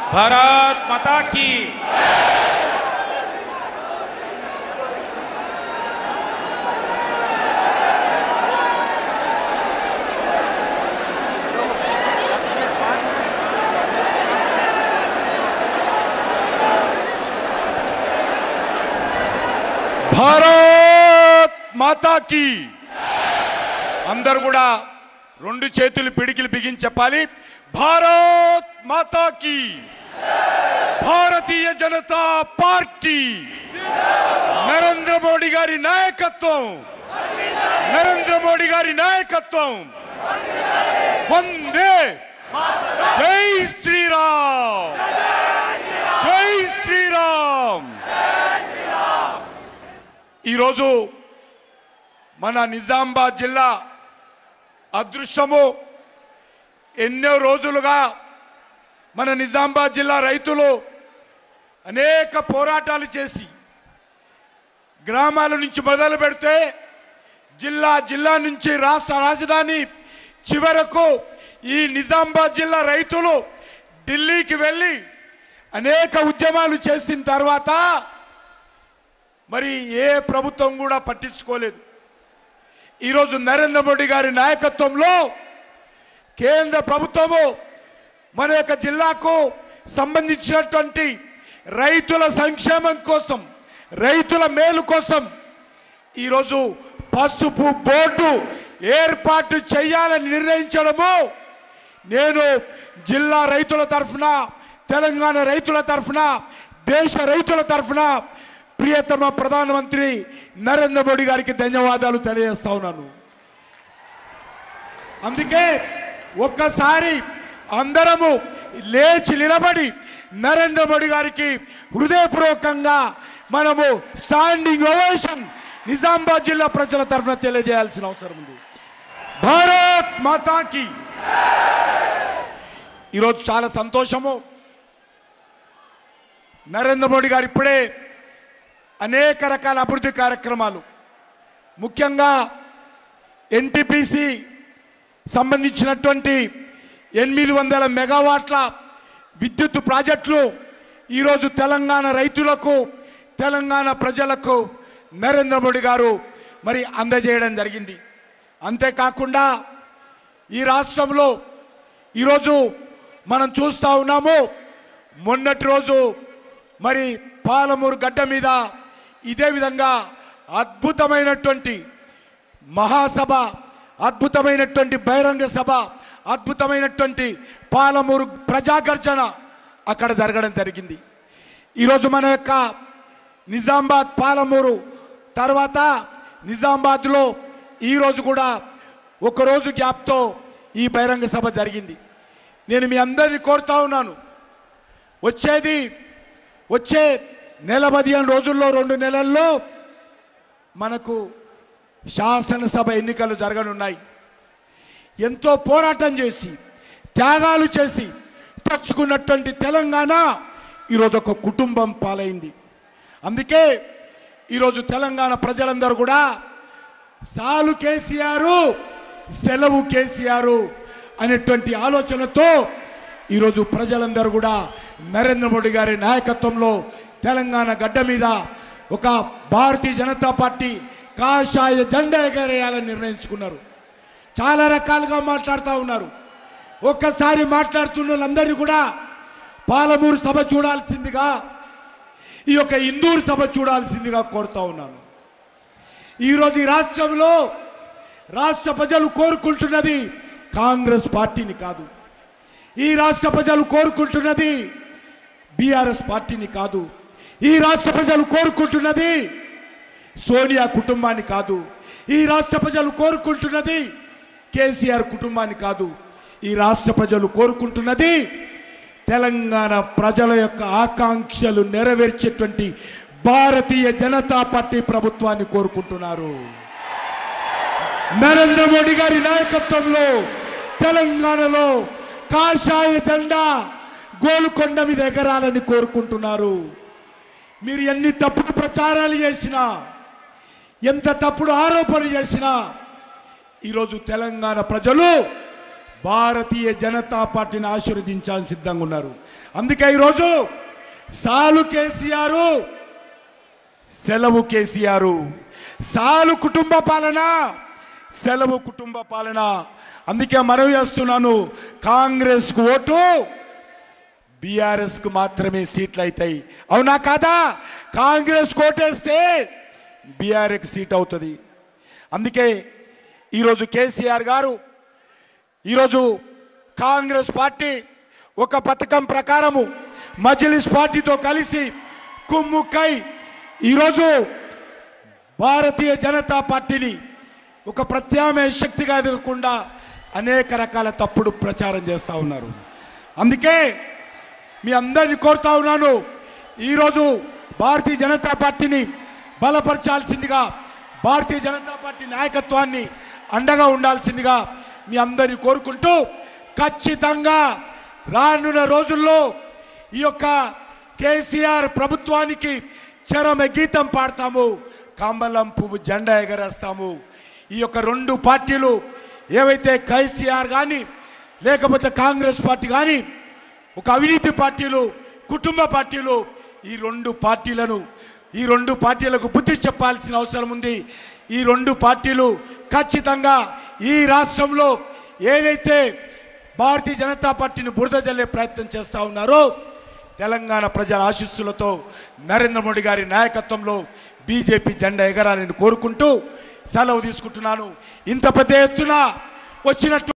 भारत माता की భారత్ మాతాకి అందరు కూడా రెండు చేతులు పిడికిలు బిగించి చెప్పాలి భారత్ మాతాకి భారతీయ జనతా పార్టీ నరేంద్ర మోడీ గారి నాయకత్వం నరేంద్ర మోడీ గారి నాయకత్వం వందే జై శ్రీరామ్ జై శ్రీరామ్ ఈరోజు మన నిజామాబాద్ జిల్లా అదృష్టము ఎన్నో రోజులుగా మన నిజామాబాద్ జిల్లా రైతులు అనేక పోరాటాలు చేసి గ్రామాల నుంచి మొదలు పెడితే జిల్లా జిల్లా నుంచి రాష్ట్ర రాజధాని చివరకు ఈ నిజామాబాద్ జిల్లా రైతులు ఢిల్లీకి వెళ్ళి అనేక ఉద్యమాలు చేసిన తర్వాత మరి ఏ ప్రభుత్వం కూడా పట్టించుకోలేదు ఈరోజు నరేంద్ర మోడీ గారి నాయకత్వంలో కేంద్ర ప్రభుత్వము మన యొక్క జిల్లాకు సంబంధించినటువంటి రైతుల సంక్షేమం కోసం రైతుల మేలు కోసం ఈరోజు పసుపు బోర్డు ఏర్పాటు చేయాలని నిర్ణయించడము నేను జిల్లా రైతుల తరఫున తెలంగాణ రైతుల తరఫున దేశ రైతుల తరఫున ప్రియతమ ప్రధానమంత్రి నరేంద్ర మోడీ గారికి ధన్యవాదాలు తెలియజేస్తా ఉన్నాను అందుకే ఒక్కసారి అందరము లేచి నిలబడి నరేంద్ర మోడీ గారికి హృదయపూర్వకంగా మనము స్టాండింగ్ ఓవేషన్ నిజామాబాద్ జిల్లా ప్రజల తరఫున తెలియజేయాల్సిన అవసరం ఉంది భారత్ మాతాకి ఈరోజు చాలా సంతోషము నరేంద్ర మోడీ గారు ఇప్పుడే అనేక రకాల అభివృద్ధి కార్యక్రమాలు ముఖ్యంగా ఎన్టీపీసీ సంబంధించినటువంటి ఎనిమిది వందల మెగావాట్ల విద్యుత్ ప్రాజెక్టులు ఈరోజు తెలంగాణ రైతులకు తెలంగాణ ప్రజలకు నరేంద్ర మోడీ గారు మరి అందజేయడం జరిగింది అంతేకాకుండా ఈ రాష్ట్రంలో ఈరోజు మనం చూస్తూ ఉన్నాము మొన్నటి రోజు మరి పాలమూరు గడ్డ మీద ఇదే విధంగా అద్భుతమైనటువంటి మహాసభ అద్భుతమైనటువంటి బహిరంగ సభ అద్భుతమైనటువంటి పాలమూరు ప్రజాగర్జన అక్కడ జరగడం జరిగింది ఈరోజు మన యొక్క నిజామాబాద్ పాలమూరు తర్వాత నిజామాబాద్లో ఈరోజు కూడా ఒకరోజు గ్యాప్తో ఈ బహిరంగ సభ జరిగింది నేను మీ అందరినీ కోరుతా ఉన్నాను వచ్చేది వచ్చే నెల పదిహేను రోజుల్లో రెండు నెలల్లో మనకు శాసనసభ ఎన్నికలు జరగనున్నాయి ఎంతో పోరాటం చేసి త్యాగాలు చేసి తెచ్చుకున్నటువంటి తెలంగాణ ఈరోజు ఒక కుటుంబం పాలైంది అందుకే ఈరోజు తెలంగాణ ప్రజలందరూ కూడా సాలు కేసీఆర్ సెలవు కేసీఆర్ అనేటువంటి ఆలోచనతో ఈరోజు ప్రజలందరూ కూడా నరేంద్ర మోడీ గారి నాయకత్వంలో తెలంగాణ గడ్డ మీద ఒక భారతీయ జనతా పార్టీ కాషాయ జెండా ఎగరేయాలని నిర్ణయించుకున్నారు చాలా రకాలుగా మాట్లాడుతూ ఉన్నారు ఒక్కసారి మాట్లాడుతున్న వాళ్ళందరినీ కూడా పాలమూరు సభ చూడాల్సిందిగా ఈ యొక్క ఇందూరు సభ చూడాల్సిందిగా కోరుతా ఉన్నాను ఈరోజు ఈ రాష్ట్రంలో రాష్ట్ర ప్రజలు కోరుకుంటున్నది కాంగ్రెస్ పార్టీని కాదు ఈ రాష్ట్ర ప్రజలు కోరుకుంటున్నది బీఆర్ఎస్ పార్టీని కాదు ఈ రాష్ట్ర ప్రజలు కోరుకుంటున్నది సోనియా కుటుంబాన్ని కాదు ఈ రాష్ట్ర ప్రజలు కోరుకుంటున్నది కేసీఆర్ కుటుంబాన్ని కాదు ఈ రాష్ట్ర ప్రజలు కోరుకుంటున్నది తెలంగాణ ప్రజల యొక్క ఆకాంక్షలు నెరవేర్చేటువంటి భారతీయ జనతా పార్టీ ప్రభుత్వాన్ని కోరుకుంటున్నారు నరేంద్ర మోడీ గారి నాయకత్వంలో తెలంగాణలో కాషాయ జెండా గోల్కొండ మీద ఎగరాలని కోరుకుంటున్నారు మీరు ఎన్ని తప్పుడు ప్రచారాలు చేసినా ఎంత తప్పుడు ఆరోపణలు చేసినా ఈరోజు తెలంగాణ ప్రజలు భారతీయ జనతా పార్టీని ఆశీర్వదించాలని సిద్ధంగా ఉన్నారు అందుకే ఈరోజు సాలు కేసీఆర్ సెలవు కేసీఆర్ సాలు కుటుంబ పాలన సెలవు కుటుంబ పాలన అందుకే మనవి చేస్తున్నాను కాంగ్రెస్కు ఓటు బీఆర్ఎస్కు మాత్రమే సీట్లు అవుతాయి అవునా కాదా కాంగ్రెస్ కోటేస్తే బీఆర్ఎస్ సీట్ అవుతుంది అందుకే ఈరోజు కేసీఆర్ గారు ఈరోజు కాంగ్రెస్ పార్టీ ఒక పథకం ప్రకారము మజ్లిస్ పార్టీతో కలిసి కుమ్ముక్కై ఈరోజు భారతీయ జనతా పార్టీని ఒక ప్రత్యామ్నాయ శక్తిగా ఎదగకుండా అనేక రకాల తప్పుడు ప్రచారం చేస్తూ ఉన్నారు అందుకే మీ అందరిని కోరుతా ఉన్నాను ఈరోజు భారతీయ జనతా పార్టీని బలపరచాల్సిందిగా భారతీయ జనతా పార్టీ నాయకత్వాన్ని అండగా ఉండాల్సిందిగా మీ అందరిని కోరుకుంటూ ఖచ్చితంగా రానున్న రోజుల్లో ఈ యొక్క కేసీఆర్ ప్రభుత్వానికి చరమ గీతం పాడతాము కమలం పువ్వు జెండా ఎగరేస్తాము ఈ యొక్క రెండు పార్టీలు ఏవైతే కేసీఆర్ కానీ లేకపోతే కాంగ్రెస్ పార్టీ కానీ ఒక అవినీతి పార్టీలు కుటుంబ పార్టీలు ఈ రెండు పార్టీలను ఈ రెండు పార్టీలకు బుద్ధి చెప్పాల్సిన అవసరం ఉంది ఈ రెండు పార్టీలు ఖచ్చితంగా ఈ రాష్ట్రంలో ఏదైతే భారతీయ జనతా పార్టీని బురద జల్లే ప్రయత్నం చేస్తూ ఉన్నారో తెలంగాణ ప్రజల ఆశీస్సులతో నరేంద్ర మోడీ గారి నాయకత్వంలో బీజేపీ జెండా ఎగరాలని కోరుకుంటూ సెలవు తీసుకుంటున్నాను ఇంత పెద్ద ఎత్తున వచ్చినట్టు